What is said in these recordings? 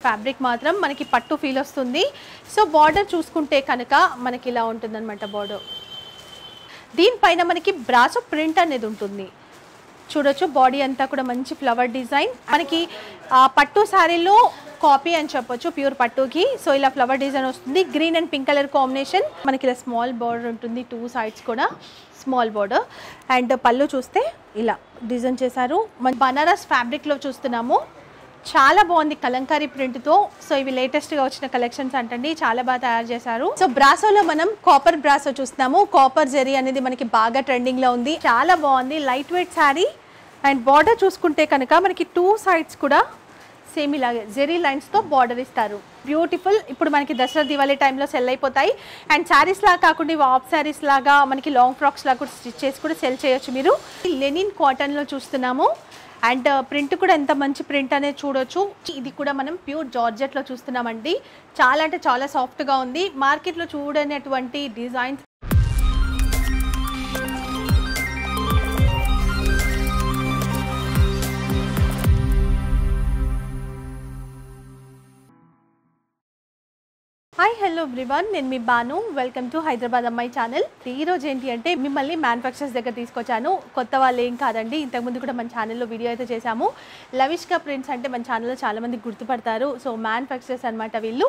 fabric మాత్రం మనకి పట్టు ఫీల్ వస్తుంది సో బార్డర్ చూసుకుంటే కనుక మనకి ఇలా ఉంటుందన్నమాట బార్డర్ దీనిపైన మనకి బ్రాసో ప్రింట్ అనేది ఉంటుంది చూడొచ్చు బాడీ అంతా కూడా మంచి ఫ్లవర్ డిజైన్ మనకి ఆ, పట్టు శారీలో కాపీ అని చెప్పొచ్చు ప్యూర్ పట్టుకి సో ఇలా ఫ్లవర్ డిజైన్ వస్తుంది green and pink colour combination మనకి ఇలా స్మాల్ బార్డర్ ఉంటుంది టూ సైడ్స్ కూడా స్మాల్ బార్డర్ అండ్ పళ్ళు చూస్తే ఇలా డిజైన్ చేశారు మన బనారస్ ఫ్యాబ్రిక్లో చూస్తున్నాము చాలా బాగుంది కలంకారీ ప్రింట్ తో సో ఇవి లేటెస్ట్ గా వచ్చిన కలెక్షన్స్ అంటండి చాలా బాగా తయారు చేశారు సో బ్రాసోలో మనం కాపర్ బ్రాసో చూస్తున్నాము కాపర్ జెరీ అనేది మనకి బాగా ట్రెండింగ్ లో ఉంది చాలా బాగుంది light weight sari and border చూసుకుంటే కనుక మనకి టూ సైడ్స్ కూడా సేమ్ ఇలాగే జెరీ లైన్స్ తో బార్డర్ ఇస్తారు బ్యూటిఫుల్ ఇప్పుడు మనకి దసరా దివాళీ టైంలో సెల్ అయిపోతాయి అండ్ శారీస్ లాగా కాకుండా ఇవి ఆఫ్ శారీస్ లాగా మనకి లాంగ్ ఫ్రాక్స్ లాగా కూడా స్టిచ్ చేసి కూడా సెల్ చేయొచ్చు మీరు లెనిన్ కాటన్ లో చూస్తున్నాము అండ్ ప్రింట్ కూడా ఎంత మంచి ప్రింట్ అనేది చూడొచ్చు ఇది కూడా మనం ప్యూర్ జార్జెట్ లో చూస్తున్నామండి చాలా అంటే చాలా సాఫ్ట్ గా ఉంది మార్కెట్ లో చూడనటువంటి డిజైన్స్ హాయ్ హలో ఎవ్రీవన్ నేను మీ బాను వెల్కమ్ టు హైదరాబాద్ అమ్మాయి ఛానల్ ఈ రోజు ఏంటి అంటే మిమ్మల్ని మ్యానుఫ్యాక్చర్స్ దగ్గర తీసుకొచ్చాను కొత్త వాళ్ళు ఏం కాదండి ఇంతకుముందు కూడా మన ఛానల్లో వీడియో అయితే చేశాము లవిష్కా ప్రింట్స్ అంటే మన ఛానల్లో చాలా మంది గుర్తుపడతారు సో మ్యానుఫ్యాక్చర్స్ అనమాట వీళ్ళు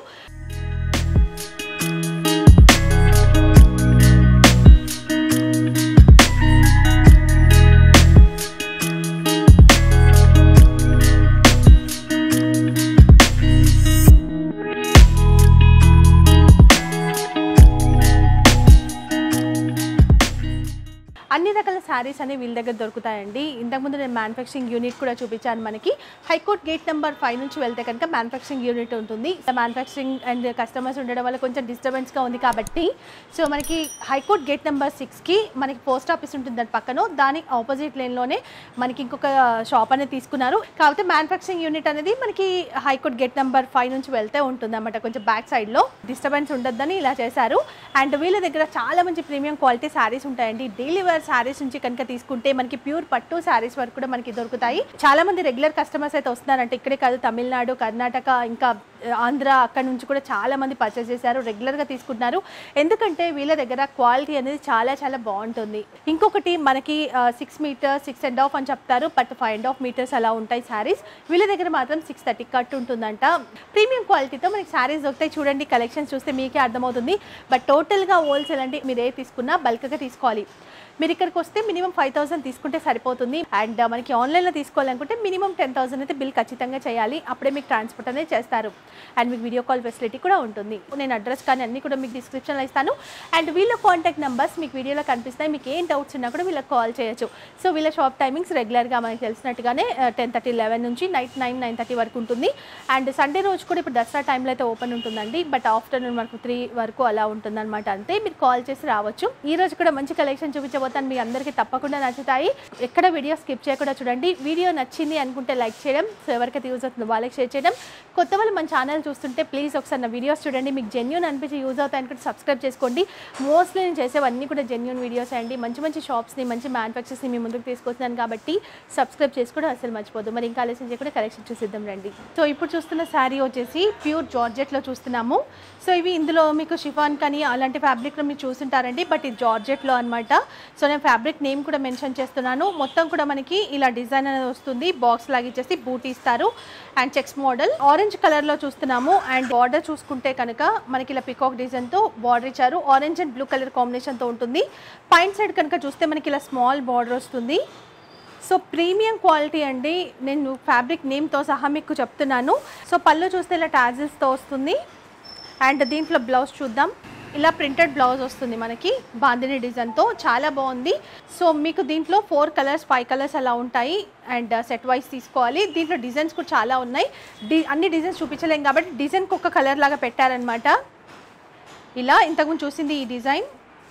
అన్ని రకాల శారీస్ అనేవి వీళ్ళ దగ్గర దొరుకుతాయండి ఇంతకుముందు నేను మ్యానుఫ్యాక్చరింగ్ యూనిట్ కూడా చూపించాను మనకి హైకోర్ట్ గేట్ నెంబర్ ఫైవ్ నుంచి వెళ్తే కనుక మ్యానుఫ్యాక్చరింగ్ యూనిట్ ఉంటుంది మ్యానుఫ్యాక్చరింగ్ అండ్ కస్టమర్స్ ఉండడం వల్ల కొంచెం డిస్టర్బెన్స్గా ఉంది కాబట్టి సో మనకి హైకోర్ట్ గేట్ నెంబర్ సిక్స్కి మనకి పోస్ట్ ఆఫీస్ ఉంటుంది దాని పక్కన దాని ఆపోజిట్ లేన్లోనే మనకి ఇంకొక షాప్ అనేది తీసుకున్నారు కాకపోతే మ్యానుఫ్యాక్చరింగ్ యూనిట్ అనేది మనకి హైకోర్ట్ గేట్ నెంబర్ ఫైవ్ నుంచి వెళ్తే ఉంటుంది అనమాట కొంచెం బ్యాక్ సైడ్లో డిస్టర్బెన్స్ ఉండొద్దని ఇలా చేశారు అండ్ వీళ్ళ దగ్గర చాలా మంచి ప్రీమియం క్వాలిటీ శారీస్ ఉంటాయండి డైలీ వేర్ శారీస్ నుంచి కనుక తీసుకుంటే మనకి ప్యూర్ పట్టు శారీస్ వరకు కూడా మనకి దొరుకుతాయి చాలా మంది రెగ్యులర్ కస్టమర్స్ అయితే వస్తున్నారంటే ఇక్కడే కాదు తమిళనాడు కర్ణాటక ఇంకా ఆ, ఆంధ్ర అక్కడ నుంచి కూడా చాలా మంది పర్చేస్ చేశారు రెగ్యులర్గా తీసుకుంటున్నారు ఎందుకంటే వీళ్ళ దగ్గర క్వాలిటీ అనేది చాలా చాలా బాగుంటుంది ఇంకొకటి మనకి six metres six and half అని చెప్తారు but five and half metres అలా ఉంటాయి శారీస్ వీళ్ళ దగ్గర మాత్రం సిక్స్ థర్టీ కట్ ఉంటుందంట ప్రీమియం క్వాలిటీతో మనకి శారీస్ దొరుకుతాయి చూడండి కలెక్షన్స్ చూస్తే మీకే అర్థమవుతుంది బట్ టోటల్గా హోల్సేల్ అంటే మీరు ఏ తీసుకున్నా బల్క్గా తీసుకోవాలి మీరు ఇక్కడికి వస్తే మినిమం ఫైవ్ థౌసండ్ తీసుకుంటే సరిపోతుంది అండ్ మనకి ఆన్లైన్లో తీసుకోవాలనుకుంటే మినిమం టెన్ థౌసండ్ అయితే బిల్ ఖచ్చితంగా చేయాలి అప్పుడే మీకు ట్రాన్స్పోర్ట్ అనేది చేస్తారు అండ్ మీకు వీడియో కాల్ ఫెసిలిటీ కూడా ఉంటుంది నేను అడ్రస్ కానీ అన్ని కూడా మీకు డిస్క్రిప్షన్లో ఇస్తాను అండ్ వీళ్ళ కాంటాక్ట్ నెంబర్స్ మీకు వీడియోలో కనిపిస్తాయి మీకు ఏం డౌట్స్ ఉన్నా కూడా వీళ్ళకి కాల్ చేయొచ్చు సో వీళ్ళ షాప్ టైమింగ్స్ రెగ్యులర్గా మనకి తెలిసినట్టుగానే టెన్ థర్టీ లెవెన్ నుంచి నైట్ నైన్ నైన్ థర్టీ వరకు ఉంటుంది అండ్ సండే రోజు కూడా ఇప్పుడు దసరా టైంలో అయితే ఓపెన్ ఉంటుందండి బట్ ఆఫ్టర్నూన్ మనకు త్రీ వరకు అలా ఉంటుంది అనమాట అంతే మీరు కాల్ చేసి రావచ్చు ఈ రోజు కూడా మంచి కలెక్షన్ చూపించబోతాను మీ అందరికీ తప్పకుండా నచ్చుతాయి ఎక్కడ వీడియో స్కిప్ చేయకుండా చూడండి వీడియో నచ్చింది అనుకుంటే లైక్ చేయడం సో ఎవరికైతే యూజ్ అవుతుందో వాళ్ళకి షేర్ చేయడం కొత్త వాళ్ళు మన ఛానల్ చూస్తుంటే ప్లీజ్ ఒకసారి నా వీడియోస్ చూడండి మీకు జెన్యున్ అనిపించి యూజ్ అవుతాయి అనుకుంటే సబ్స్క్రైబ్ చేసుకోండి మోస్ట్లీ నేను చేసేవన్నీ కూడా జెన్యున్ వీడియోస్ అండి మంచి మంచి షాప్స్ని మంచి మ్యానుఫ్యాక్చర్స్ని మీ ముందుకు తీసుకొస్తున్నాను కాబట్టి సబ్స్క్రైబ్ చేసుకోవడం అసలు మర్చిపోదు మరి ఇంకా ఆలోచన చేయకుండా కలెక్షన్ చూసిద్దాం రండి సో ఇప్పుడు చూస్తున్న శారీ వచ్చేసి ప్యూర్ జార్జెట్లో చూస్తున్నాము సో ఇవి ఇందులో మీకు షిఫాన్ కానీ అలాంటి ఫ్యాబ్రిక్లో మీరు చూస్తుంటారండి బట్ ఇది జార్జెట్లో అనమాట సో నేను ఫ్యాబ్రిక్ నేమ్ కూడా మెన్షన్ చేస్తున్నాను మొత్తం కూడా మనకి ఇలా డిజైన్ అనేది వస్తుంది బాక్స్ లాగా ఇచ్చేసి బూట్ ఇస్తారు అండ్ చెక్స్ మోడల్ ఆరెంజ్ కలర్లో చూస్తున్నాము అండ్ బార్డర్ చూసుకుంటే కనుక మనకి ఇలా పికాక్ డిజైన్తో బార్డర్ ఇచ్చారు ఆరెంజ్ అండ్ బ్లూ కలర్ కాంబినేషన్తో ఉంటుంది పైన సైడ్ కనుక చూస్తే మనకి ఇలా స్మాల్ బార్డర్ వస్తుంది సో ప్రీమియం క్వాలిటీ అండి నేను ఫ్యాబ్రిక్ నేమ్తో సహా మీకు చెప్తున్నాను సో పళ్ళు చూస్తే ఇలా టాజిల్స్తో వస్తుంది అండ్ దీంట్లో బ్లౌజ్ చూద్దాం ఇలా ప్రింటెడ్ బ్లౌజ్ వస్తుంది మనకి బాందిని డిజైన్తో చాలా బాగుంది సో మీకు దీంట్లో ఫోర్ కలర్స్ ఫైవ్ కలర్స్ అలా ఉంటాయి అండ్ సెట్ వైస్ తీసుకోవాలి దీంట్లో డిజైన్స్ కూడా చాలా ఉన్నాయి డి అన్ని డిజైన్స్ చూపించలేం కాబట్టి డిజైన్కి ఒక కలర్ లాగా పెట్టారనమాట ఇలా ఇంతకుముందు చూసింది ఈ డిజైన్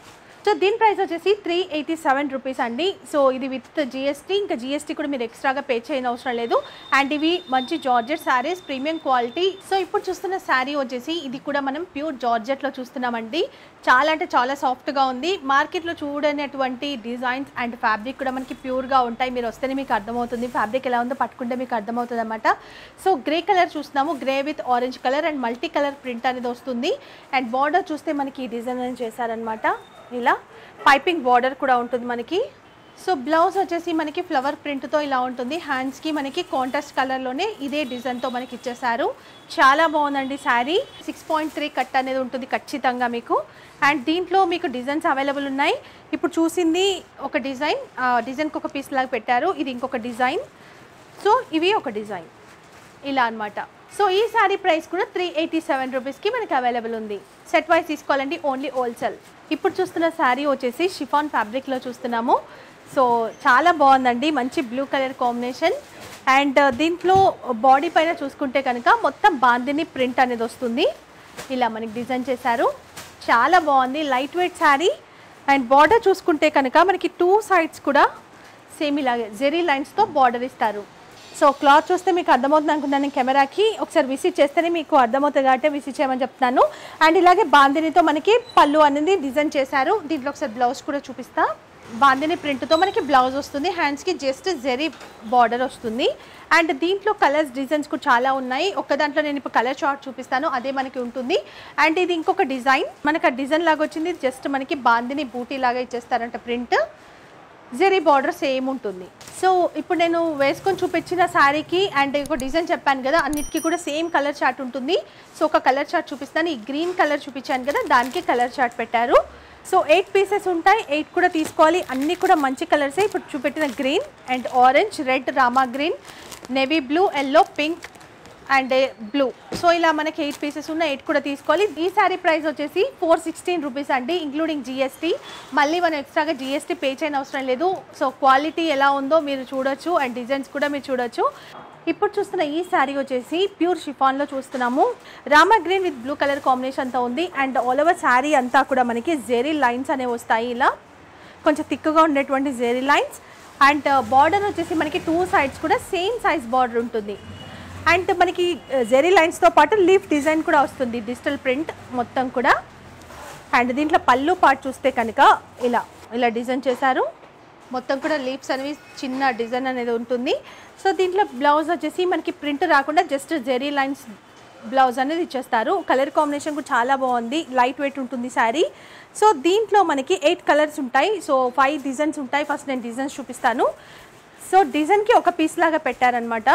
సో దీని ప్రైస్ వచ్చేసి త్రీ ఎయిటీ సెవెన్ రూపీస్ అండి సో ఇది విత్ జిఎస్టీ ఇంకా జిఎస్టీ కూడా మీరు ఎక్స్ట్రాగా పే చేయని అవసరం లేదు అండ్ ఇవి మంచి georgette sarees premium quality so ఇప్పుడు చూస్తున్న శారీ వచ్చేసి ఇది కూడా మనం ప్యూర్ జార్జెట్లో చూస్తున్నామండి చాలా అంటే చాలా సాఫ్ట్గా ఉంది మార్కెట్లో చూడనటువంటి డిజైన్స్ అండ్ ఫ్యాబ్రిక్ కూడా మనకి ప్యూర్గా ఉంటాయి మీరు వస్తేనే మీకు అర్థమవుతుంది ఫ్యాబ్రిక్ ఎలా ఉందో పట్టుకుంటే మీకు అర్థమవుతుంది అనమాట సో గ్రే కలర్ చూస్తున్నాము grey with orange colour and multi colour print అనేది వస్తుంది అండ్ బార్డర్ చూస్తే మనకి ఈ డిజైన్ అనేది చేశారనమాట ఇలా పైపింగ్ బార్డర్ కూడా ఉంటుంది మనకి సో బ్లౌజ్ వచ్చేసి మనకి ఫ్లవర్ ప్రింట్తో ఇలా ఉంటుంది హ్యాండ్స్కి మనకి కాంట్రాస్ట్ కలర్లోనే ఇదే డిజైన్తో మనకి ఇచ్చేసారు చాలా బాగుందండి sari six point three cut అనేది ఉంటుంది ఖచ్చితంగా మీకు అండ్ దీంట్లో మీకు డిజైన్స్ అవైలబుల్ ఉన్నాయి ఇప్పుడు చూసింది ఒక డిజైన్ డిజైన్కి ఒక పీస్ లాగా పెట్టారు ఇది ఇంకొక డిజైన్ సో ఇవి ఒక డిజైన్ ఇలా అన్నమాట సో ఈ శారీ ప్రైస్ కూడా త్రీ ఎయిటీ సెవెన్ రూపీస్కి మనకి అవైలబుల్ ఉంది సెట్ వైజ్ తీసుకోవాలండి ఓన్లీ హోల్సేల్ ఇప్పుడు చూస్తున్న శారీ వచ్చేసి షిఫాన్ ఫ్యాబ్రిక్లో చూస్తున్నాము సో చాలా బాగుందండి మంచి బ్లూ కలర్ కాంబినేషన్ అండ్ దీంట్లో బాడీ పైన చూసుకుంటే కనుక మొత్తం బాందిని ప్రింట్ అనేది వస్తుంది ఇలా మనకి డిజైన్ చేశారు చాలా బాగుంది light weight sari and border చూసుకుంటే కనుక మనకి టూ సైడ్స్ కూడా సేమ్ ఇలాగే జెరీ లైన్స్తో బార్డర్ ఇస్తారు సో క్లాత్ చూస్తే మీకు అర్థమవుతుంది అనుకుంటున్నాను కెమెరాకి ఒకసారి విసిట్ చేస్తేనే మీకు అర్థమవుతుంది కాబట్టి విసిట్ చేయమని చెప్తున్నాను అండ్ ఇలాగే బాందినితో మనకి పళ్ళు అనేది డిజైన్ చేశారు దీంట్లో ఒకసారి బ్లౌజ్ కూడా చూపిస్తా బాందిని ప్రింట్తో మనకి బ్లౌజ్ వస్తుంది హ్యాండ్స్కి జస్ట్ జెరీ బార్డర్ వస్తుంది అండ్ దీంట్లో కలర్స్ డిజైన్స్ కూడా చాలా ఉన్నాయి ఒక్క దాంట్లో నేను ఇప్పుడు కలర్ చార్ట్ చూపిస్తాను అదే మనకి ఉంటుంది అండ్ ఇది ఇంకొక డిజైన్ మనకి ఆ డిజైన్ లాగా వచ్చింది జస్ట్ మనకి బాందిని బూటీ లాగా ఇచ్చేస్తారంట ప్రింట్ జెరీ బార్డర్ సేమ్ ఉంటుంది సో ఇప్పుడు నేను వేసుకొని చూపించిన శారీకి అండ్ ఒక డిజైన్ చెప్పాను కదా అన్నిటికీ కూడా సేమ్ కలర్ చార్ట్ ఉంటుంది సో ఒక కలర్ చార్ట్ చూపిస్తాను ఈ గ్రీన్ కలర్ చూపించాను కదా దానికి కలర్ చార్ట్ పెట్టారు సో ఎయిట్ పీసెస్ ఉంటాయి ఎయిట్ కూడా తీసుకోవాలి అన్నీ కూడా మంచి కలర్సే ఇప్పుడు చూపెట్టిన green and orange red Rama green navy blue yellow pink and blue so ఇలా మనకి ఎయిట్ పీసెస్ ఉన్న ఎయిట్ కూడా తీసుకోవాలి ఈ శారీ ప్రైస్ వచ్చేసి ఫోర్ సిక్స్టీన్ రూపీస్ అండి ఇంక్లూడింగ్ జిఎస్టీ మళ్ళీ మనం ఎక్స్ట్రాగా జిఎస్టీ పే చేయని అవసరం లేదు సో క్వాలిటీ ఎలా ఉందో మీరు చూడొచ్చు అండ్ డిజైన్స్ కూడా మీరు చూడొచ్చు ఇప్పుడు చూస్తున్న ఈ శారీ వచ్చేసి ప్యూర్ షిఫాన్లో చూస్తున్నాము Rama green with blue colour కాంబినేషన్తో ఉంది అండ్ ఆల్ ఓవర్ శారీ అంతా కూడా మనకి జెరీ లైన్స్ అనేవి వస్తాయి ఇలా కొంచెం థిక్గా ఉండేటువంటి జెరీ లైన్స్ అండ్ బార్డర్ వచ్చేసి మనకి టూ సైడ్స్ కూడా సేమ్ సైజ్ బార్డర్ ఉంటుంది అండ్ మనకి జెరీ లైన్స్తో పాటు లీఫ్ డిజైన్ కూడా వస్తుంది డిజిటల్ ప్రింట్ మొత్తం కూడా అండ్ దీంట్లో పళ్ళు పార్ట్ చూస్తే కనుక ఇలా ఇలా డిజైన్ చేశారు మొత్తం కూడా లీవ్స్ అనేవి చిన్న డిజైన్ అనేది ఉంటుంది సో దీంట్లో బ్లౌజ్ వచ్చేసి మనకి ప్రింట్ రాకుండా జస్ట్ జెరీ లైన్స్ బ్లౌజ్ అనేది ఇచ్చేస్తారు కలర్ కాంబినేషన్ కూడా చాలా బాగుంది లైట్ వెయిట్ ఉంటుంది శారీ సో దీంట్లో మనకి ఎయిట్ కలర్స్ ఉంటాయి సో ఫైవ్ డిజైన్స్ ఉంటాయి ఫస్ట్ నేను డిజైన్స్ చూపిస్తాను సో డిజైన్కి ఒక పీస్ లాగా పెట్టారనమాట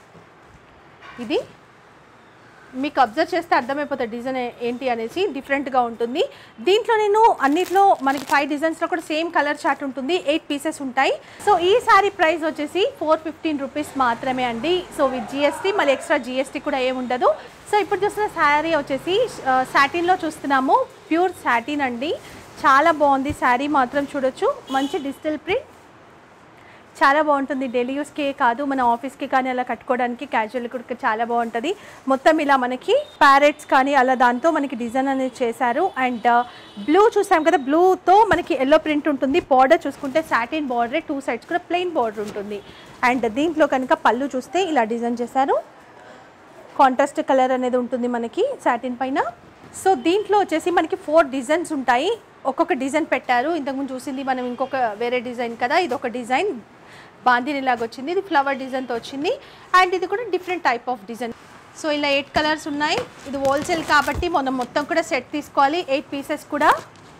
ఇది మీకు అబ్జర్వ్ చేస్తే అర్థమైపోతుంది డిజైన్ ఏంటి అనేసి డిఫరెంట్గా ఉంటుంది దీంట్లో నేను అన్నిట్లో మనకి ఫైవ్ డిజైన్స్లో కూడా సేమ్ కలర్ చార్ట్ ఉంటుంది ఎయిట్ పీసెస్ ఉంటాయి సో ఈ శారీ ప్రైస్ వచ్చేసి ఫోర్ ఫిఫ్టీన్ రూపీస్ మాత్రమే అండి సో విత్ జిఎస్టీ మళ్ళీ ఎక్స్ట్రా జిఎస్టీ కూడా ఏమి ఉండదు సో ఇప్పుడు చూస్తున్న శారీ వచ్చేసి సాటిన్లో చూస్తున్నాము ప్యూర్ సాటిన్ అండి చాలా బాగుంది శారీ మాత్రం చూడొచ్చు మంచి డిజిటల్ ప్రింట్ చాలా బాగుంటుంది డైలీ యూస్కే కాదు మన ఆఫీస్కి కానీ అలా కట్టుకోవడానికి క్యాజువల్ కూడా చాలా బాగుంటుంది మొత్తం ఇలా మనకి ప్యారెట్స్ కానీ అలా దాంతో మనకి డిజైన్ అనేది చేశారు అండ్ బ్లూ చూసాం కదా బ్లూతో మనకి ఎల్లో ప్రింట్ ఉంటుంది బార్డర్ చూసుకుంటే సాటిన్ బార్డర్ టూ సైడ్స్ కూడా ప్లెయిన్ బార్డర్ ఉంటుంది అండ్ దీంట్లో కనుక పళ్ళు చూస్తే ఇలా డిజైన్ చేశారు కాంట్రాస్ట్ కలర్ అనేది ఉంటుంది మనకి సాటిన్ పైన సో దీంట్లో వచ్చేసి మనకి ఫోర్ డిజైన్స్ ఉంటాయి ఒక్కొక్క డిజైన్ పెట్టారు ఇంతకుముందు చూసింది మనం ఇంకొక వేరే డిజైన్ కదా ఇది ఒక డిజైన్ బాందిని లాగా వచ్చింది ఇది ఫ్లవర్ డిజైన్తో వచ్చింది అండ్ ఇది కూడా different type of design so ఇలా ఎయిట్ కలర్స్ ఉన్నాయి ఇది హోల్సేల్ కాబట్టి మనం మొత్తం కూడా సెట్ తీసుకోవాలి ఎయిట్ పీసెస్ కూడా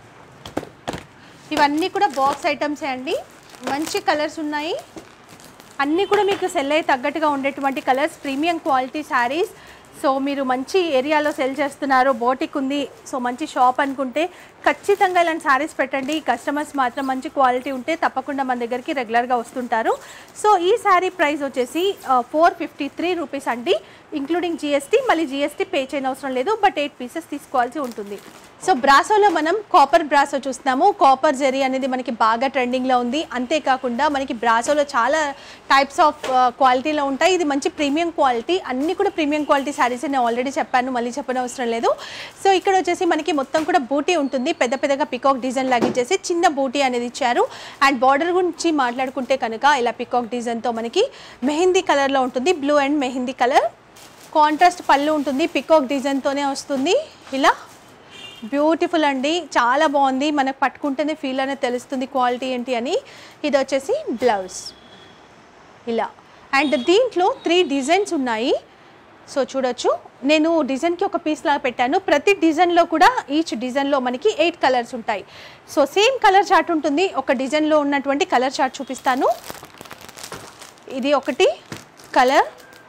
ఇవన్నీ కూడా బాక్స్ ఐటమ్సే అండి మంచి కలర్స్ ఉన్నాయి అన్నీ కూడా మీకు సెల్ అయ్యి తగ్గట్టుగా ఉండేటువంటి colours premium quality sarees so మీరు మంచి ఏరియాలో సెల్ చేస్తున్నారు బోటిక్ ఉంది సో మంచి షాప్ అనుకుంటే ఖచ్చితంగా ఇలాంటి శారీస్ పెట్టండి కస్టమర్స్ మాత్రం మంచి క్వాలిటీ ఉంటే తప్పకుండా మన దగ్గరికి రెగ్యులర్గా వస్తుంటారు సో ఈ శారీ ప్రైస్ వచ్చేసి ఫోర్ ఫిఫ్టీ త్రీ రూపీస్ అండి ఇంక్లూడింగ్ జిఎస్టీ మళ్ళీ జిఎస్టీ పే చేయని అవసరం లేదు బట్ ఎయిట్ పీసెస్ తీసుకోవాల్సి ఉంటుంది సో బ్రాసోలో మనం కాపర్ బ్రాసో చూస్తున్నాము కాపర్ జెరీ అనేది మనకి బాగా ట్రెండింగ్లో ఉంది అంతేకాకుండా మనకి బ్రాసోలో చాలా టైప్స్ ఆఫ్ క్వాలిటీలో ఉంటాయి ఇది మంచి ప్రీమియం క్వాలిటీ అన్ని కూడా ప్రీమియం క్వాలిటీ శారీస్ నేను ఆల్రెడీ చెప్పాను మళ్ళీ చెప్పనవసరం అవసరం లేదు సో ఇక్కడ వచ్చేసి మనకి మొత్తం కూడా బూటీ ఉంటుంది పెద్ద పెద్దగా పికాక్ డిజైన్ లాగా ఇచ్చేసి చిన్న బూటీ అనేది ఇచ్చారు అండ్ బార్డర్ గురించి మాట్లాడుకుంటే కనుక ఇలా పికాక్ డిజైన్తో మనకి మెహందీ కలర్లో ఉంటుంది blue and mehndi colour contrast పళ్ళు ఉంటుంది పికాక్ డిజైన్తోనే వస్తుంది ఇలా బ్యూటిఫుల్ అండి చాలా బాగుంది మనకు పట్టుకుంటేనే ఫీల్ అనేది తెలుస్తుంది క్వాలిటీ ఏంటి అని ఇది వచ్చేసి బ్లౌజ్ ఇలా అండ్ దీంట్లో త్రీ డిజైన్స్ ఉన్నాయి సో చూడొచ్చు నేను డిజైన్కి ఒక పీస్ లాగా పెట్టాను ప్రతి డిజైన్లో కూడా ఈచ్ డిజైన్లో మనకి ఎయిట్ కలర్స్ ఉంటాయి సో సేమ్ కలర్ చార్ట్ ఉంటుంది ఒక డిజైన్లో ఉన్నటువంటి కలర్ చార్ట్ చూపిస్తాను ఇది ఒకటి కలర్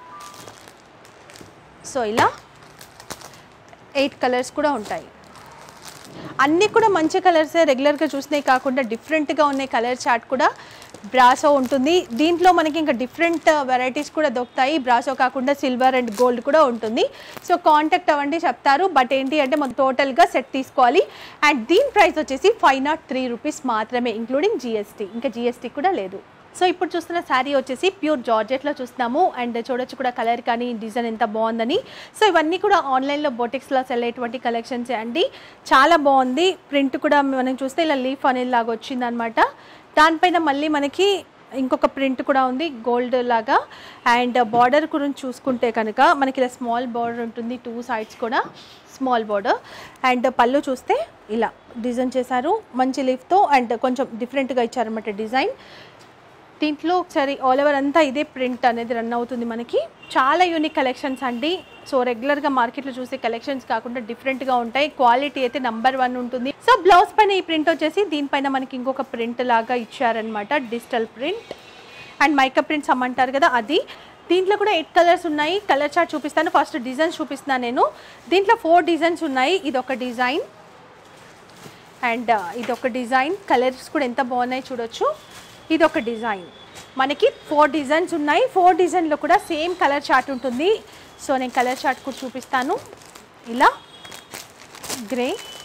సో ఇలా ఎయిట్ కలర్స్ కూడా ఉంటాయి అన్నీ కూడా మంచి కలర్సే రెగ్యులర్గా చూసినవి కాకుండా డిఫరెంట్గా ఉన్నాయి కలర్ చార్ట్ కూడా బ్రాసో ఉంటుంది దీంట్లో మనకి ఇంకా డిఫరెంట్ వెరైటీస్ కూడా దొరుకుతాయి బ్రాసో కాకుండా సిల్వర్ అండ్ గోల్డ్ కూడా ఉంటుంది సో కాంటాక్ట్ అవ్వండి చెప్తారు బట్ ఏంటి అంటే మనం టోటల్గా సెట్ తీసుకోవాలి అండ్ దీని ప్రైస్ వచ్చేసి ఫైవ్ నాట్ త్రీ రూపీస్ మాత్రమే ఇంక్లూడింగ్ జిఎస్టీ ఇంకా జిఎస్టీ కూడా లేదు సో ఇప్పుడు చూస్తున్న శారీ వచ్చేసి ప్యూర్ జార్జెట్లో చూస్తున్నాము అండ్ చూడొచ్చు కూడా కలర్ కానీ డిజైన్ ఎంత బాగుందని సో ఇవన్నీ కూడా ఆన్లైన్లో బొటిక్స్లో సెల్ అయ్యేటువంటి కలెక్షన్స్ అండి చాలా బాగుంది ప్రింట్ కూడా మనం చూస్తే ఇలా లీఫ్ అనేది లాగా వచ్చిందనమాట దానిపైన మళ్ళీ మనకి ఇంకొక ప్రింట్ కూడా ఉంది గోల్డ్ లాగా అండ్ బార్డర్ గురించి చూసుకుంటే కనుక మనకి ఇలా స్మాల్ బార్డర్ ఉంటుంది టూ సైడ్స్ కూడా స్మాల్ బార్డర్ అండ్ పళ్ళు చూస్తే ఇలా డిజైన్ చేశారు మంచి లీఫ్తో అండ్ కొంచెం డిఫరెంట్గా ఇచ్చారనమాట డిజైన్ దీంట్లో ఒకసారి ఆల్ ఓవర్ అంతా ఇదే ప్రింట్ అనేది రన్ అవుతుంది మనకి చాలా యూనిక్ కలెక్షన్స్ అండి సో రెగ్యులర్గా మార్కెట్లో చూసే కలెక్షన్స్ కాకుండా డిఫరెంట్గా ఉంటాయి క్వాలిటీ అయితే నంబర్ వన్ ఉంటుంది సో బ్లౌజ్ పైన ఈ ప్రింట్ వచ్చేసి దీనిపైన మనకి ఇంకొక ప్రింట్ లాగా ఇచ్చారనమాట డిజిటల్ ప్రింట్ అండ్ మైకప్ ప్రింట్స్ అమ్మంటారు కదా అది దీంట్లో కూడా ఎయిట్ కలర్స్ ఉన్నాయి కలర్ చార్ట్ చూపిస్తాను ఫస్ట్ డిజైన్స్ చూపిస్తున్నాను నేను దీంట్లో ఫోర్ డిజైన్స్ ఉన్నాయి ఇది ఒక డిజైన్ అండ్ ఇది ఒక డిజైన్ కలర్స్ కూడా ఎంత బాగున్నాయి చూడొచ్చు ఇది ఒక డిజైన్ మనకి ఫోర్ డిజైన్స్ ఉన్నాయి ఫోర్ డిజైన్లో కూడా సేమ్ కలర్ చార్ట్ ఉంటుంది సో నేను కలర్ చార్ట్ కూడా చూపిస్తాను ఇలా గ్రే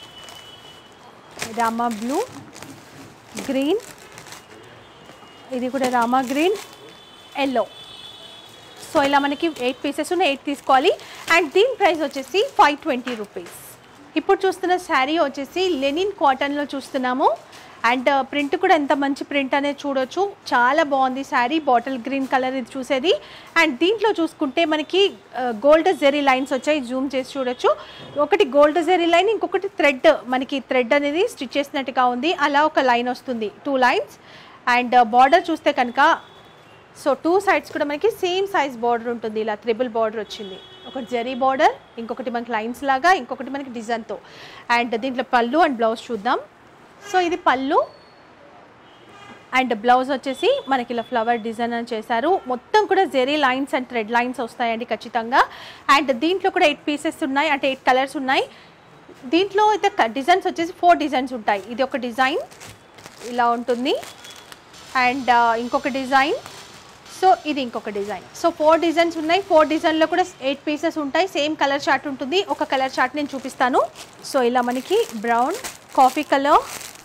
రామా బ్లూ గ్రీన్ ఇది కూడా రామా గ్రీన్ ఎల్లో సో ఇలా మనకి ఎయిట్ పీసెస్ ఉన్నాయి ఎయిట్ తీసుకోవాలి అండ్ దీని ప్రైస్ వచ్చేసి ఫైవ్ ట్వంటీ రూపీస్ ఇప్పుడు చూస్తున్న శారీ వచ్చేసి లెనిన్ కాటన్లో చూస్తున్నాము అండ్ ప్రింట్ కూడా ఎంత మంచి ప్రింట్ అనేది చూడొచ్చు చాలా బాగుంది శారీ బాటిల్ గ్రీన్ కలర్ ఇది చూసేది అండ్ దీంట్లో చూసుకుంటే మనకి గోల్డ్ జెరీ లైన్స్ వచ్చాయి జూమ్ చేసి చూడొచ్చు ఒకటి గోల్డ్ జెరీ లైన్ ఇంకొకటి థ్రెడ్ మనకి థ్రెడ్ అనేది స్టిచ్ చేసినట్టుగా ఉంది అలా ఒక లైన్ వస్తుంది టూ లైన్స్ అండ్ బార్డర్ చూస్తే కనుక సో టూ సైడ్స్ కూడా మనకి సేమ్ సైజ్ బార్డర్ ఉంటుంది ఇలా త్రిబుల్ బార్డర్ వచ్చింది ఒకటి జెరీ బార్డర్ ఇంకొకటి మనకి లైన్స్ లాగా ఇంకొకటి మనకి డిజైన్తో అండ్ దీంట్లో పళ్ళు అండ్ బ్లౌజ్ చూద్దాం సో ఇది పళ్ళు అండ్ బ్లౌజ్ వచ్చేసి మనకి ఇలా ఫ్లవర్ డిజైన్ అని చేశారు మొత్తం కూడా zari lines and thread lines వస్తాయండి ఖచ్చితంగా అండ్ దీంట్లో కూడా ఎయిట్ పీసెస్ ఉన్నాయి అంటే ఎయిట్ కలర్స్ ఉన్నాయి దీంట్లో అయితే డిజైన్స్ వచ్చేసి ఫోర్ డిజైన్స్ ఉంటాయి ఇది ఒక డిజైన్ ఇలా ఉంటుంది అండ్ ఇంకొక డిజైన్ సో ఇది ఇంకొక డిజైన్ సో ఫోర్ డిజైన్స్ ఉన్నాయి ఫోర్ డిజైన్లో కూడా ఎయిట్ పీసెస్ ఉంటాయి సేమ్ కలర్ చార్ట్ ఉంటుంది ఒక కలర్ చార్ట్ నేను చూపిస్తాను సో ఇలా మనకి brown coffee colour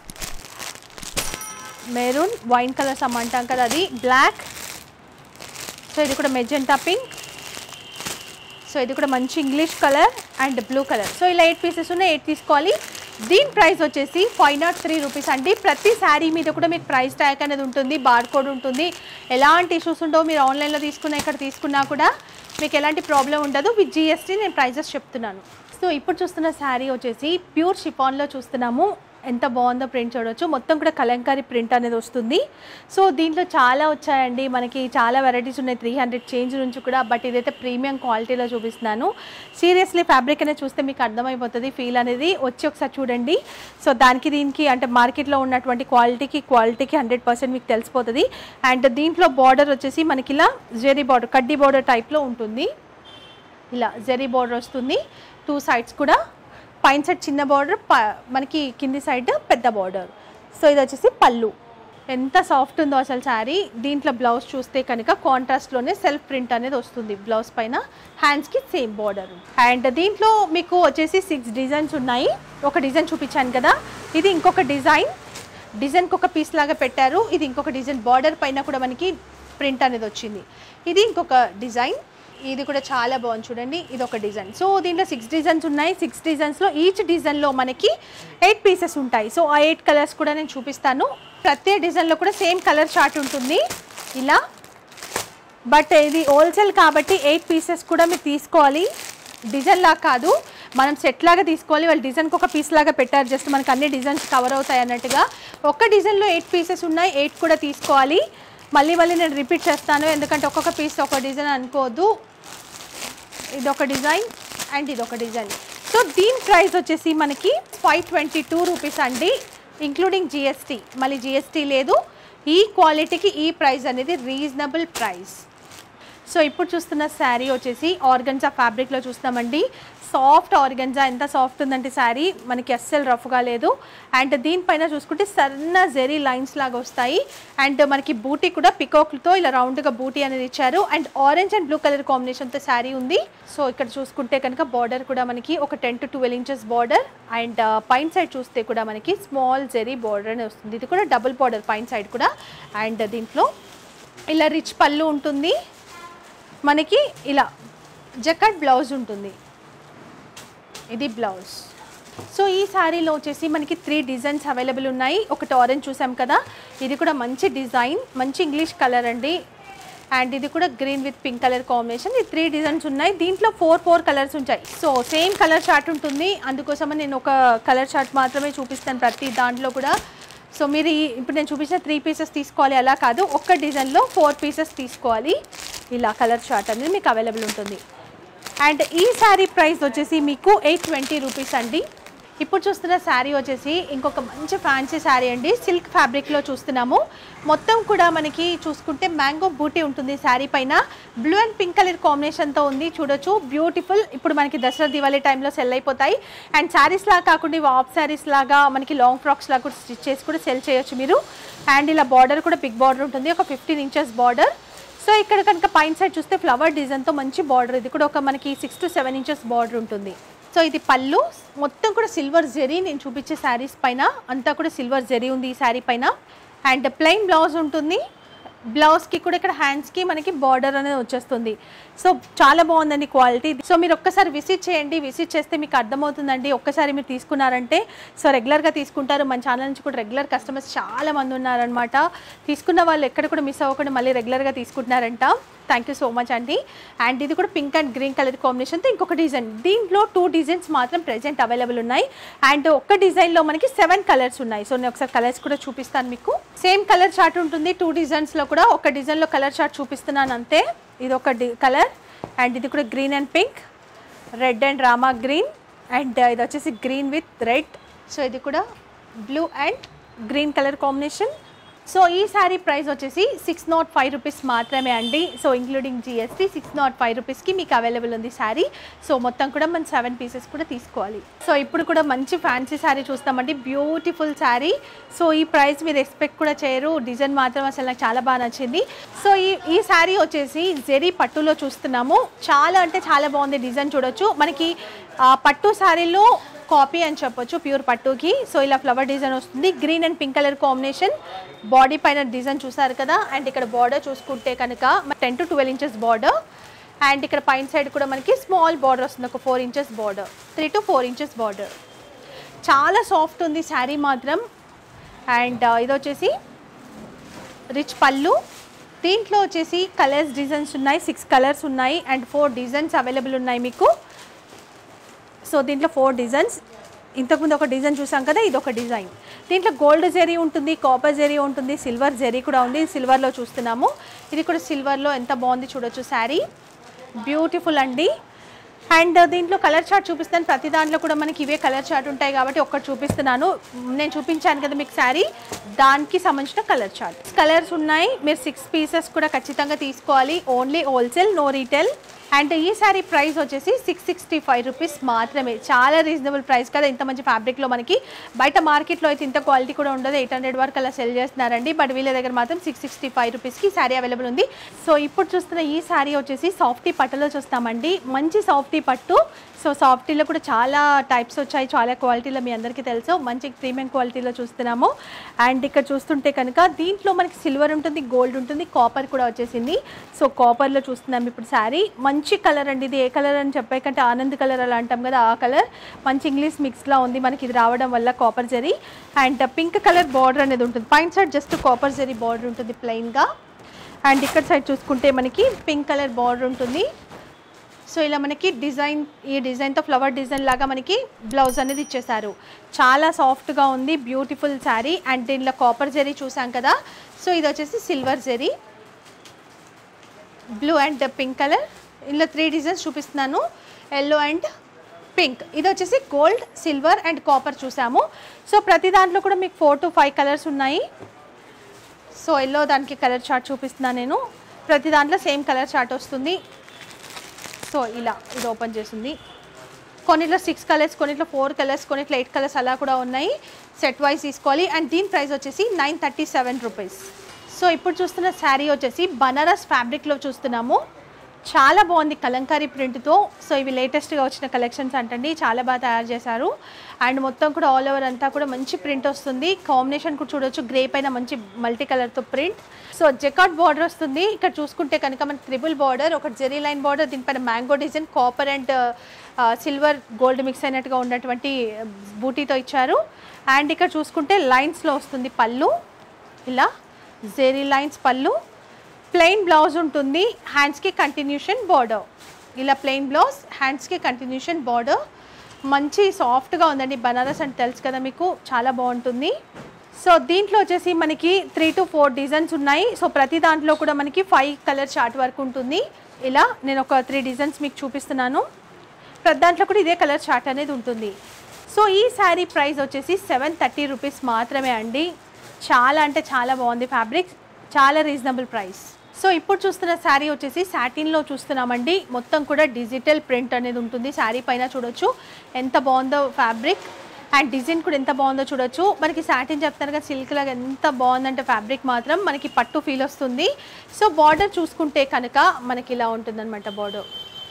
maroon wine colours అమ్మంటాం కదా అది బ్లాక్ సో ఇది కూడా మెజెంటా పింక్ సో ఇది కూడా మంచి English colour and blue colour so ఇలా ఎయిట్ పీసెస్ ఉన్నాయి ఎయిట్ తీసుకోవాలి దీని ప్రైస్ వచ్చేసి ఫైవ్ నాట్ త్రీ రూపీస్ అండి ప్రతి శారీ మీద కూడా మీకు ప్రైస్ ట్యాగ్ అనేది ఉంటుంది బార్ కోడ్ ఉంటుంది ఎలాంటి ఇష్యూస్ ఉండవు మీరు ఆన్లైన్లో తీసుకున్న ఇక్కడ తీసుకున్నా కూడా మీకు ఎలాంటి ప్రాబ్లం ఉండదు విత్ జిఎస్టీ నేను ప్రైజెస్ చెప్తున్నాను సో ఇప్పుడు చూస్తున్న శారీ వచ్చేసి ప్యూర్ షిఫాన్లో చూస్తున్నాము ఎంత బాగుందో ప్రింట్ చూడొచ్చు మొత్తం కూడా కలంకారీ ప్రింట్ అనేది వస్తుంది సో దీంట్లో చాలా వచ్చాయండి మనకి చాలా వెరైటీస్ ఉన్నాయి త్రీ హండ్రెడ్ చేంజ్ నుంచి కూడా బట్ ఇదైతే ప్రీమియం క్వాలిటీలో చూపిస్తున్నాను సీరియస్లీ ఫ్యాబ్రిక్ అనేది చూస్తే మీకు అర్థమైపోతుంది ఫీల్ అనేది వచ్చి ఒకసారి చూడండి సో దానికి దీనికి అంటే మార్కెట్లో ఉన్నటువంటి క్వాలిటీకి క్వాలిటీకి హండ్రెడ్ పర్సెంట్ మీకు తెలిసిపోతుంది అండ్ దీంట్లో బార్డర్ వచ్చేసి మనకి ఇలా జెరీ బార్డర్ కడ్డీ బార్డర్ టైప్లో ఉంటుంది ఇలా జెరీ బార్డర్ వస్తుంది టూ సైడ్స్ కూడా పైన సైడ్ చిన్న బార్డర్ మనకి కింది సైడ్ పెద్ద బార్డర్ సో ఇది వచ్చేసి పళ్ళు ఎంత సాఫ్ట్ ఉందో అసలు శారీ దీంట్లో బ్లౌజ్ చూస్తే కనుక కాంట్రాస్ట్లోనే సెల్ఫ్ ప్రింట్ అనేది వస్తుంది బ్లౌజ్ పైన హ్యాండ్స్కి సేమ్ బార్డర్ అండ్ దీంట్లో మీకు వచ్చేసి సిక్స్ డిజైన్స్ ఉన్నాయి ఒక డిజైన్ చూపించాను కదా ఇది ఇంకొక డిజైన్ డిజైన్కి ఒక పీస్ లాగా పెట్టారు ఇది ఇంకొక డిజైన్ బార్డర్ పైన కూడా మనకి ప్రింట్ అనేది వచ్చింది ఇది ఇంకొక డిజైన్ ఇది కూడా చాలా బాగుంది చూడండి ఇది ఒక డిజైన్ సో దీంట్లో సిక్స్ డిజైన్స్ ఉన్నాయి సిక్స్ డిజైన్స్లో ఈచ్ డిజైన్లో మనకి ఎయిట్ పీసెస్ ఉంటాయి సో ఆ ఎయిట్ కలర్స్ కూడా నేను చూపిస్తాను ప్రతి డిజైన్లో కూడా సేమ్ కలర్ చార్ట్ ఉంటుంది ఇలా బట్ ఇది హోల్సేల్ కాబట్టి ఎయిట్ పీసెస్ కూడా మీరు తీసుకోవాలి డిజైన్ లాగా కాదు మనం సెట్ లాగా తీసుకోవాలి వాళ్ళు డిజైన్కి ఒక పీస్ లాగా పెట్టారు జస్ట్ మనకి అన్ని డిజైన్స్ కవర్ అవుతాయి అన్నట్టుగా ఒక్క డిజైన్లో ఎయిట్ పీసెస్ ఉన్నాయి ఎయిట్ కూడా తీసుకోవాలి మళ్ళీ మళ్ళీ నేను రిపీట్ చేస్తాను ఎందుకంటే ఒక్కొక్క పీస్ ఒక డిజైన్ అనుకోవద్దు ఇది ఒక డిజైన్ అండ్ ఇది ఒక డిజైన్ సో దీని ప్రైస్ వచ్చేసి మనకి ఫైవ్ ట్వంటీ టూ రూపీస్ అండి ఇంక్లూడింగ్ జిఎస్టీ మళ్ళీ జిఎస్టీ లేదు ఈ క్వాలిటీకి ఈ ప్రైస్ అనేది రీజనబుల్ ప్రైస్ సో ఇప్పుడు చూస్తున్న శారీ వచ్చేసి ఆర్గన్జా ఫ్యాబ్రిక్లో చూస్తున్నామండి సాఫ్ట్ ఆర్గన్జా ఎంత సాఫ్ట్ ఉందంటే శారీ మనకి అస్సలు రఫ్గా లేదు అండ్ దీనిపైన చూసుకుంటే సన్న జెరీ లైన్స్ లాగా వస్తాయి అండ్ మనకి బూటీ కూడా పికాక్లతో ఇలా రౌండ్గా బూటీ అనేది ఇచ్చారు and orange and blue colour కాంబినేషన్తో శారీ ఉంది సో ఇక్కడ చూసుకుంటే కనుక బార్డర్ కూడా మనకి ఒక ten to twelve inches border and పైన సైడ్ చూస్తే కూడా మనకి స్మాల్ జెరీ బార్డర్ అనేది వస్తుంది ఇది కూడా డబుల్ బార్డర్ పైన సైడ్ కూడా అండ్ దీంట్లో ఇలా రిచ్ పళ్ళు ఉంటుంది మనకి ఇలా జకట్ బ్లౌజ్ ఉంటుంది ఇది బ్లౌజ్ సో ఈ శారీలో వచ్చేసి మనకి త్రీ డిజైన్స్ అవైలబుల్ ఉన్నాయి ఒకటి ఆరెంజ్ చూసాం కదా ఇది కూడా మంచి డిజైన్ మంచి ఇంగ్లీష్ కలర్ అండి అండ్ ఇది కూడా green with pink colour combination ఈ త్రీ డిజైన్స్ ఉన్నాయి దీంట్లో ఫోర్ ఫోర్ కలర్స్ ఉంటాయి సో సేమ్ కలర్ చార్ట్ ఉంటుంది అందుకోసమని నేను ఒక కలర్ చార్ట్ మాత్రమే చూపిస్తాను ప్రతి దాంట్లో కూడా సో మీరు ఈ- ఇప్పుడు నేను చూపించిన త్రీ పీసెస్ తీసుకోవాలి అలా కాదు ఒక్క డిజైన్లో ఫోర్ పీసెస్ తీసుకోవాలి ఇలా కలర్ చార్ట్ అనేది మీకు అవైలబుల్ ఉంటుంది అండ్ ఈ శారీ ప్రైస్ వచ్చేసి మీకు ఎయిట్ ట్వంటీ రూపీస్ అండి ఇప్పుడు చూస్తున్న శారీ వచ్చేసి ఇంకొక మంచి ఫ్యాన్సీ శారీ అండి సిల్క్ ఫ్యాబ్రిక్లో చూస్తున్నాము మొత్తం కూడా మనకి చూసుకుంటే మ్యాంగో బూటీ ఉంటుంది శారీ పైన బ్లూ అండ్ పింక్ కలర్ కాంబినేషన్తో ఉంది చూడొచ్చు బ్యూటిఫుల్ ఇప్పుడు మనకి దసరా దివాళీ టైంలో సెల్ అయిపోతాయి అండ్ శారీస్ లాగా కాకుండా ఇవి ఆఫ్ శారీస్ లాగా మనకి లాంగ్ ఫ్రాక్స్ లాగా కూడా స్టిచ్ చేసి కూడా సెల్ చేయొచ్చు మీరు అండ్ ఇలా బార్డర్ కూడా బిగ్ బార్డర్ ఉంటుంది ఒక ఫిఫ్టీన్ ఇంచెస్ బార్డర్ సో ఇక్కడ కనుక పైన సైడ్ చూస్తే ఫ్లవర్ డిజైన్తో మంచి బార్డర్ ఇది కూడా ఒక మనకి six to seven inches border ఉంటుంది సో ఇది పళ్ళు మొత్తం కూడా సిల్వర్ జెరీ నేను చూపించే శారీస్ పైన అంతా కూడా సిల్వర్ జెరీ ఉంది ఈ శారీ పైన అండ్ ప్లెయిన్ బ్లౌజ్ ఉంటుంది బ్లౌజ్కి కూడా ఇక్కడ హ్యాండ్స్కి మనకి బార్డర్ అనేది వచ్చేస్తుంది సో చాలా బాగుందండి క్వాలిటీ సో మీరు ఒక్కసారి విజిట్ చేయండి విజిట్ చేస్తే మీకు అర్థమవుతుందండి ఒక్కసారి మీరు తీసుకున్నారంటే సో రెగ్యులర్గా తీసుకుంటారు మన ఛానల్ నుంచి కూడా రెగ్యులర్ కస్టమర్స్ చాలా మంది ఉన్నారనమాట తీసుకున్న వాళ్ళు ఎక్కడ కూడా మిస్ అవ్వకుండా మళ్ళీ రెగ్యులర్గా తీసుకుంటున్నారంట థ్యాంక్ యూ సో మచ్ అండి అండ్ ఇది కూడా పింక్ అండ్ గ్రీన్ కలర్ కాంబినేషన్తో ఇంకొక డిజైన్ దీంట్లో టూ డిజైన్స్ మాత్రం ప్రెజెంట్ అవైలబుల్ ఉన్నాయి అండ్ ఒక్క డిజైన్లో మనకి సెవెన్ కలర్స్ ఉన్నాయి సో నేను ఒకసారి కలర్స్ కూడా చూపిస్తాను మీకు సేమ్ కలర్ చార్ట్ ఉంటుంది టూ డిజైన్స్లో కూడా ఒక డిజైన్లో కలర్ చార్ట్ చూపిస్తున్నాను అంతే ఇది ఒక డి కలర్ అండ్ ఇది కూడా green and pink red and Rama green and ఇది వచ్చేసి గ్రీన్ విత్ రెడ్ సో ఇది కూడా blue and green colour combination so ఈ శారీ ప్రైస్ వచ్చేసి సిక్స్ నాట్ ఫైవ్ రూపీస్ మాత్రమే అండి so including GST six nought five రూపీస్కి మీకు అవైలబుల్ ఉంది శారీ సో మొత్తం కూడా మనం సెవెన్ పీసెస్ కూడా తీసుకోవాలి సో ఇప్పుడు కూడా మంచి ఫ్యాన్సీ శారీ చూస్తామండి బ్యూటిఫుల్ శారీ సో ఈ ప్రైస్ మీరు ఎక్స్పెక్ట్ కూడా చేయరు డిజైన్ మాత్రం అసలు నాకు చాలా బాగా నచ్చింది సో ఈ ఈ శారీ వచ్చేసి జెరీ పట్టులో చూస్తున్నాము చాలా అంటే చాలా బాగుంది డిజైన్ చూడొచ్చు మనకి ఆ, పట్టు శారీలో కాపీ అని చెప్పొచ్చు ప్యూర్ పట్టుకి సో ఇలా ఫ్లవర్ డిజైన్ వస్తుంది green and pink colour combination body పైన డిజైన్ చూసారు కదా అండ్ ఇక్కడ బార్డర్ చూసుకుంటే కనుక ten to twelve inches border and ఇక్కడ పైన సైడ్ కూడా మనకి స్మాల్ బార్డర్ వస్తుంది ఒక four inches border three to four inches border చాలా సాఫ్ట్ ఉంది శారీ మాత్రం అండ్ ఇది వచ్చేసి రిచ్ పళ్ళు దీంట్లో వచ్చేసి కలర్స్ డిజైన్స్ ఉన్నాయి సిక్స్ కలర్స్ ఉన్నాయి అండ్ ఫోర్ డిజైన్స్ అవైలబుల్ ఉన్నాయి మీకు సో దీంట్లో ఫోర్ డిజైన్స్ ఇంతకుముందు ఒక డిజైన్ చూసాం కదా ఇది ఒక డిజైన్ దీంట్లో గోల్డ్ జెరీ ఉంటుంది కాపర్ జెరీ ఉంటుంది సిల్వర్ జెరీ కూడా ఉంది సిల్వర్లో చూస్తున్నాము ఇది కూడా సిల్వర్లో ఎంత బాగుంది చూడొచ్చు శారీ బ్యూటిఫుల్ అండి అండ్ దీంట్లో కలర్ చార్ట్ చూపిస్తాను ప్రతి దాంట్లో కూడా మనకి ఇవే కలర్ చార్ట్ ఉంటాయి కాబట్టి ఒక్కటి చూపిస్తున్నాను నేను చూపించాను కదా మీకు శారీ దానికి సంబంధించిన కలర్ చార్ట్ కలర్స్ ఉన్నాయి మీరు సిక్స్ పీసెస్ కూడా ఖచ్చితంగా తీసుకోవాలి only wholesale no retail and ఈ శారీ ప్రైస్ వచ్చేసి సిక్స్ సిక్స్టీ ఫైవ్ రూపీస్ మాత్రమే చాలా రీజనబుల్ ప్రైస్ కదా ఇంత మంచి ఫ్యాబ్రిక్లో మనకి బయట మార్కెట్లో అయితే ఇంత క్వాలిటీ కూడా ఉండదు ఎయిట్ హండ్రెడ్ వరకు అలా సెల్ చేస్తున్నారండి బట్ వీళ్ళ దగ్గర మాత్రం సిక్స్ సిక్స్టీ ఫైవ్ రూపీస్కి శారీ అవైలబుల్ ఉంది సో ఇప్పుడు చూస్తున్న ఈ శారీ వచ్చేసి సాఫ్టీ పట్టులో చూస్తామండి మంచి సాఫ్టీ పట్టు సో సాఫ్టీలో కూడా చాలా టైప్స్ వచ్చాయి చాలా క్వాలిటీలో మీ అందరికీ తెలుసు మంచి ప్రీమియం క్వాలిటీలో చూస్తున్నాము అండ్ ఇక్కడ చూస్తుంటే కనుక దీంట్లో మనకి సిల్వర్ ఉంటుంది గోల్డ్ ఉంటుంది కాపర్ కూడా వచ్చేసింది సో కాపర్లో చూస్తున్నాం ఇప్పుడు శారీ మంచి కలర్ అండి ఇది ఏ కలర్ అని చెప్పే కంటే ఆనంద్ కలర్ అలా అంటాం కదా ఆ కలర్ మంచి ఇంగ్లీష్ మిక్స్లా ఉంది మనకి ఇది రావడం వల్ల copper zari and pink colour border అనేది ఉంటుంది పైన side just copper zari border ఉంటుంది ప్లెయిన్గా అండ్ ఇక్కడ సైడ్ చూసుకుంటే మనకి పింక్ కలర్ బార్డర్ ఉంటుంది సో ఇలా మనకి డిజైన్ ఈ డిజైన్తో ఫ్లవర్ డిజైన్ లాగా మనకి బ్లౌజ్ అనేది ఇచ్చేసారు చాలా సాఫ్ట్గా ఉంది బ్యూటిఫుల్ శారీ అండ్ దీనిలో కాపర్ జరీ చూసాం కదా సో ఇది వచ్చేసి silver zari blue and pink colour ఇందులో త్రీ డిజైన్స్ చూపిస్తున్నాను ఎల్లో అండ్ పింక్ ఇది వచ్చేసి గోల్డ్ సిల్వర్ అండ్ కాపర్ చూసాము సో ప్రతి దాంట్లో కూడా మీకు ఫోర్ టు ఫైవ్ కలర్స్ ఉన్నాయి సో ఎల్లో దానికి కలర్ చార్ట్ చూపిస్తున్నాను నేను ప్రతి దాంట్లో సేమ్ కలర్ చార్ట్ వస్తుంది సో ఇలా ఇది ఓపెన్ చేసింది కొన్నిట్లో సిక్స్ కలర్స్ కొన్నిట్లో ఫోర్ కలర్స్ కొన్నిట్లో ఎయిట్ కలర్స్ అలా కూడా ఉన్నాయి సెట్ వైజ్ తీసుకోవాలి అండ్ దీని ప్రైస్ వచ్చేసి nine thirty seven rupees so ఇప్పుడు చూస్తున్న శారీ వచ్చేసి బనారస్ ఫ్యాబ్రిక్లో చూస్తున్నాము చాలా బాగుంది కలంకారీ ప్రింట్తో సో ఇవి లేటెస్ట్గా వచ్చిన కలెక్షన్స్ అంటండి చాలా బాగా తయారు చేశారు అండ్ మొత్తం కూడా ఆల్ ఓవర్ అంతా కూడా మంచి ప్రింట్ వస్తుంది కాంబినేషన్ కూడా చూడొచ్చు గ్రే పైన మంచి మల్టీ కలర్తో ప్రింట్ సో జెకాట్ బార్డర్ వస్తుంది ఇక్కడ చూసుకుంటే కనుక మనకి త్రిబుల్ బార్డర్ ఒక జెరీ లైన్ బార్డర్ దీనిపైన mango design copper and silver gold mix అయినట్టుగా ఉన్నటువంటి బూటీతో ఇచ్చారు అండ్ ఇక్కడ చూసుకుంటే లైన్స్లో వస్తుంది పళ్ళు ఇలా జెరీ లైన్స్ పళ్ళు ప్లెయిన్ బ్లౌజ్ ఉంటుంది హ్యాండ్స్కి కంటిన్యూషన్ బార్డర్ ఇలా ప్లెయిన్ బ్లౌజ్ హ్యాండ్స్కి కంటిన్యూషన్ బార్డర్ మంచి సాఫ్ట్గా ఉందండి బనారస్ అంటే తెలుసు కదా మీకు చాలా బాగుంటుంది సో దీంట్లో వచ్చేసి మనకి త్రీ టు ఫోర్ డిజైన్స్ ఉన్నాయి సో ప్రతి దాంట్లో కూడా మనకి ఫైవ్ కలర్ చార్ట్ వరకు ఉంటుంది ఇలా నేను ఒక త్రీ డిజైన్స్ మీకు చూపిస్తున్నాను ప్రతి దాంట్లో కూడా ఇదే కలర్ చార్ట్ అనేది ఉంటుంది సో ఈ శారీ ప్రైస్ వచ్చేసి సెవెన్ థర్టీ రూపీస్ మాత్రమే అండి చాలా అంటే చాలా బాగుంది ఫ్యాబ్రిక్ చాలా రీజనబుల్ ప్రైస్ సో ఇప్పుడు చూస్తున్న శారీ వచ్చేసి సాటిన్లో చూస్తున్నామండి మొత్తం కూడా డిజిటల్ ప్రింట్ అనేది ఉంటుంది శారీ పైన చూడొచ్చు ఎంత బాగుందో ఫ్యాబ్రిక్ అండ్ డిజైన్ కూడా ఎంత బాగుందో చూడొచ్చు మనకి సాటిన్ చెప్తాను కదా సిల్క్ లాగా ఎంత బాగుందంటే ఫ్యాబ్రిక్ మాత్రం మనకి పట్టు ఫీల్ వస్తుంది సో బార్డర్ చూసుకుంటే కనుక మనకి ఇలా ఉంటుందన్నమాట బార్డర్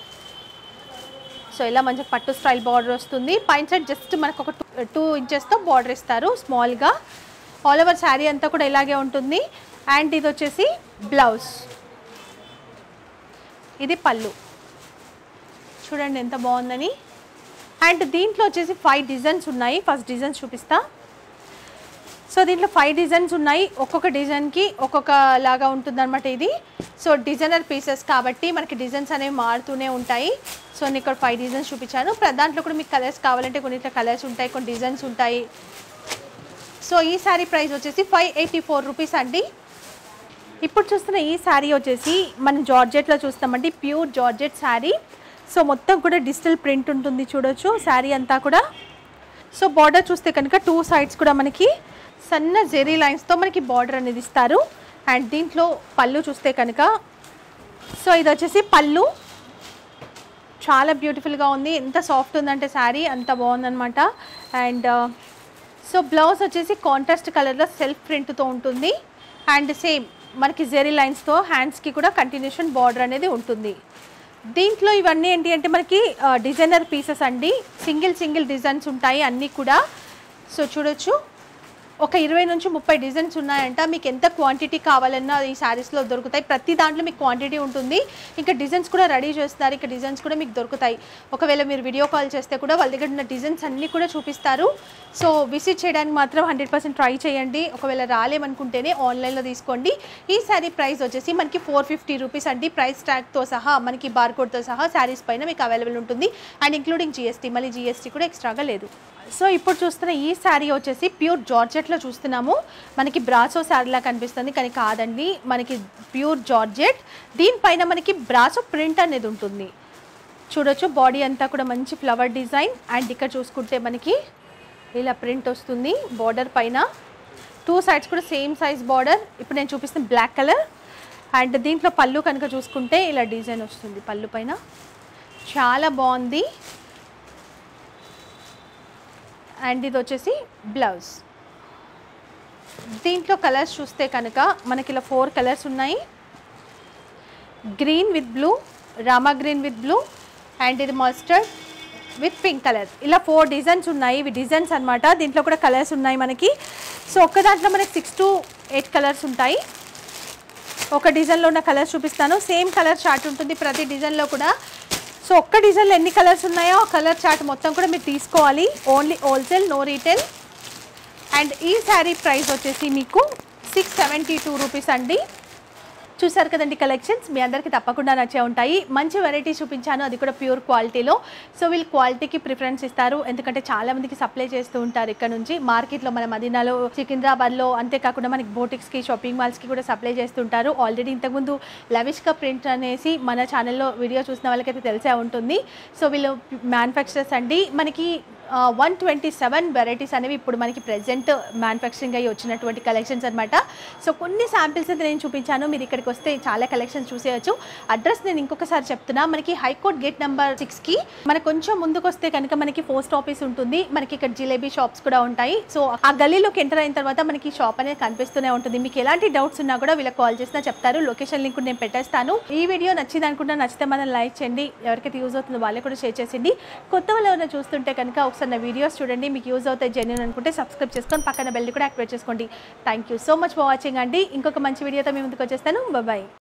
సో ఇలా మంచి పట్టు స్టైల్ బార్డర్ వస్తుంది పైన సైడ్ జస్ట్ మనకు ఒక టూ ఇంచెస్తో బార్డర్ ఇస్తారు స్మాల్గా ఆల్ ఓవర్ శారీ అంతా కూడా ఇలాగే ఉంటుంది అండ్ ఇది వచ్చేసి బ్లౌజ్ ఇది పళ్ళు చూడండి ఎంత బాగుందని అండ్ దీంట్లో వచ్చేసి ఫైవ్ డిజైన్స్ ఉన్నాయి ఫస్ట్ డిజైన్స్ చూపిస్తా సో దీంట్లో ఫైవ్ డిజైన్స్ ఉన్నాయి ఒక్కొక్క డిజైన్కి ఒక్కొక్క లాగా ఉంటుందన్నమాట ఇది సో డిజైనర్ పీసెస్ కాబట్టి మనకి డిజైన్స్ అనేవి మారుతూనే ఉంటాయి సో నేను ఇక్కడ ఫైవ్ డిజైన్స్ చూపించాను ప్ర- దాంట్లో కూడా మీకు కలర్స్ కావాలంటే కొన్నిట్లో కలర్స్ ఉంటాయి కొన్ని డిజైన్స్ ఉంటాయి సో ఈ శారీ ప్రైస్ వచ్చేసి ఫైవ్ ఎయిటీ ఫోర్ రూపీస్ అండి ఇప్పుడు చూస్తున్న ఈ శారీ వచ్చేసి మనం జార్జెట్లో చూస్తామండి ప్యూర్ జార్జెట్ శారీ సో మొత్తం కూడా డిజిటల్ ప్రింట్ ఉంటుంది చూడొచ్చు శారీ అంతా కూడా సో బార్డర్ చూస్తే కనుక టూ సైడ్స్ కూడా మనకి సన్న జెరీ లైన్స్తో మనకి బార్డర్ అనేది ఇస్తారు అండ్ దీంట్లో పళ్ళు చూస్తే కనుక సో ఇది వచ్చేసి పళ్ళు చాలా బ్యూటిఫుల్గా ఉంది ఎంత సాఫ్ట్ ఉందంటే శారీ అంత బాగుందనమాట అండ్ సో బ్లౌజ్ వచ్చేసి కాంట్రాస్ట్ కలర్లో సెల్ఫ్ ప్రింట్తో ఉంటుంది అండ్ సేమ్ మనకి జెరీ లైన్స్తో హ్యాండ్స్కి కూడా కంటిన్యూషన్ బార్డర్ అనేది ఉంటుంది దీంట్లో ఇవన్నీ ఏంటి అంటే మనకి డిజైనర్ పీసెస్ అండి సింగిల్ సింగిల్ డిజైన్స్ ఉంటాయి అన్నీ కూడా సో చూడొచ్చు ఒక ఇరవై నుంచి ముప్పై డిజైన్స్ ఉన్నాయంట మీకు ఎంత క్వాంటిటీ కావాలన్నా ఈ శారీస్లో దొరుకుతాయి ప్రతి దాంట్లో మీకు క్వాంటిటీ ఉంటుంది ఇంకా డిజైన్స్ కూడా రెడీ చేస్తున్నారు ఇంకా డిజైన్స్ కూడా మీకు దొరుకుతాయి ఒకవేళ మీరు వీడియో కాల్ చేస్తే కూడా వాళ్ళ దగ్గర ఉన్న డిజైన్స్ అన్నీ కూడా చూపిస్తారు సో విజిట్ చేయడానికి మాత్రం హండ్రెడ్ పర్సెంట్ ట్రై చేయండి ఒకవేళ రాలేమనుకుంటేనే ఆన్లైన్లో తీసుకోండి ఈ శారీ ప్రైస్ వచ్చేసి మనకి ఫోర్ ఫిఫ్టీ రూపీస్ అండి ప్రైస్ ట్యాగ్తో సహా మనకి బార్కోడ్తో సహా శారీస్ పైన మీకు అవైలబుల్ ఉంటుంది అండ్ ఇంక్లూడింగ్ జిఎస్టీ మళ్ళీ జిఎస్టీ కూడా ఎక్స్ట్రాగా లేదు సో ఇప్పుడు చూస్తున్న ఈ శారీ వచ్చేసి ప్యూర్ జార్జెట్లో చూస్తున్నాము మనకి బ్రాసో శారీలా కనిపిస్తుంది కానీ కాదండి మనకి ప్యూర్ జార్జెట్ దీనిపైన మనకి బ్రాసో ప్రింట్ అనేది ఉంటుంది చూడొచ్చు బాడీ అంతా కూడా మంచి ఫ్లవర్ డిజైన్ అండ్ ఇక్కడ చూసుకుంటే మనకి ఇలా ప్రింట్ వస్తుంది బార్డర్ పైన టూ సైడ్స్ కూడా సేమ్ సైజ్ బార్డర్ ఇప్పుడు నేను చూపిస్తున్న బ్లాక్ కలర్ అండ్ దీంట్లో పళ్ళు కనుక చూసుకుంటే ఇలా డిజైన్ వస్తుంది పళ్ళు పైన చాలా బాగుంది అండ్ ఇది వచ్చేసి బ్లౌజ్ దీంట్లో కలర్స్ చూస్తే కనుక మనకి ఇలా ఫోర్ కలర్స్ ఉన్నాయి green with blue Rama green with blue and ఇది మస్టర్డ్ విత్ పింక్ కలర్ ఇలా ఫోర్ డిజైన్స్ ఉన్నాయి ఇవి డిజైన్స్ అన్నమాట దీంట్లో కూడా కలర్స్ ఉన్నాయి మనకి సో ఒక్క దాంట్లో మనకి సిక్స్ టు ఎయిట్ కలర్స్ ఉంటాయి ఒక డిజైన్లో ఉన్న కలర్స్ చూపిస్తాను సేమ్ కలర్ చార్ట్ ఉంటుంది ప్రతి డిజైన్లో కూడా సో ఒక్క డిజైన్లో ఎన్ని కలర్స్ ఉన్నాయో ఆ కలర్ చార్ట్ మొత్తం కూడా మీరు తీసుకోవాలి only wholesale no retail and ఈ శారీ ప్రైస్ వచ్చేసి మీకు సిక్స్ సెవెంటీ టూ రూపీస్ అండి చూసారు కదండి కలెక్షన్స్ మీ అందరికీ తప్పకుండా నచ్చే ఉంటాయి మంచి వెరైటీ చూపించాను అది కూడా ప్యూర్ క్వాలిటీలో సో వీళ్ళు క్వాలిటీకి ప్రిఫరెన్స్ ఇస్తారు ఎందుకంటే చాలా మందికి సప్లై చేస్తూ ఉంటారు ఇక్కడ నుంచి మార్కెట్లో మన మదీనాలో సికింద్రాబాద్లో అంతేకాకుండా మనకి బోటిక్స్కి షాపింగ్ మాల్స్కి కూడా సప్లై చేస్తుంటారు ఆల్రెడీ ఇంతకుముందు లవిష్కా ప్రింట్ అనేసి మన ఛానల్లో వీడియో చూసిన వాళ్ళకైతే తెలిసే ఉంటుంది సో వీళ్ళు మ్యానుఫ్యాక్చరర్స్ అండి మనకి వన్ ట్వంటీ సెవెన్ వెరైటీస్ అనేవి ఇప్పుడు మనకి ప్రెజెంట్ మ్యానుఫ్యాక్చరింగ్ అయ్యి వచ్చినటువంటి కలెక్షన్స్ అనమాట సో కొన్ని శాంపిల్స్ అయితే నేను చూపించాను మీరు ఇక్కడికి వస్తే చాలా కలెక్షన్స్ చూసేయచ్చు అడ్రస్ నేను ఇంకొకసారి చెప్తున్నా మనకి హైకోర్ట్ గేట్ నెంబర్ సిక్స్కి మనకు కొంచెం ముందుకు వస్తే కనుక మనకి పోస్ట్ ఆఫీస్ ఉంటుంది మనకి ఇక్కడ జిలేబీ షాప్స్ కూడా ఉంటాయి సో ఆ గల్లీలోకి ఎంటర్ అయిన తర్వాత మనకి షాప్ అనేది కనిపిస్తూనే ఉంటుంది మీకు ఎలాంటి డౌట్స్ ఉన్నా కూడా వీళ్ళకి కాల్ చేసినా చెప్తారు లొకేషన్ లింక్ నేను పెట్టేస్తాను ఈ వీడియో నచ్చింది అనుకుంటా నచ్చితే మనం లైక్ చేయండి ఎవరికైతే యూజ్ అవుతుందో వాళ్ళకి కూడా షేర్ చేసింది కొత్త వాళ్ళు ఎవరైనా చూస్తుంటే కనుక ఒకసారి నా వీడియోస్ చూడండి మీకు యూజ్ అవుతాయి జెన్యున్ అనుకుంటే సబ్స్క్రైబ్ చేసుకొని పక్కన బెల్ కూడా యాక్టివేట్ చేసుకోండి thank you so much for watching అండి ఇంకొక మంచి వీడియోతో మీ ముందుకు వచ్చేస్తాను బాయ్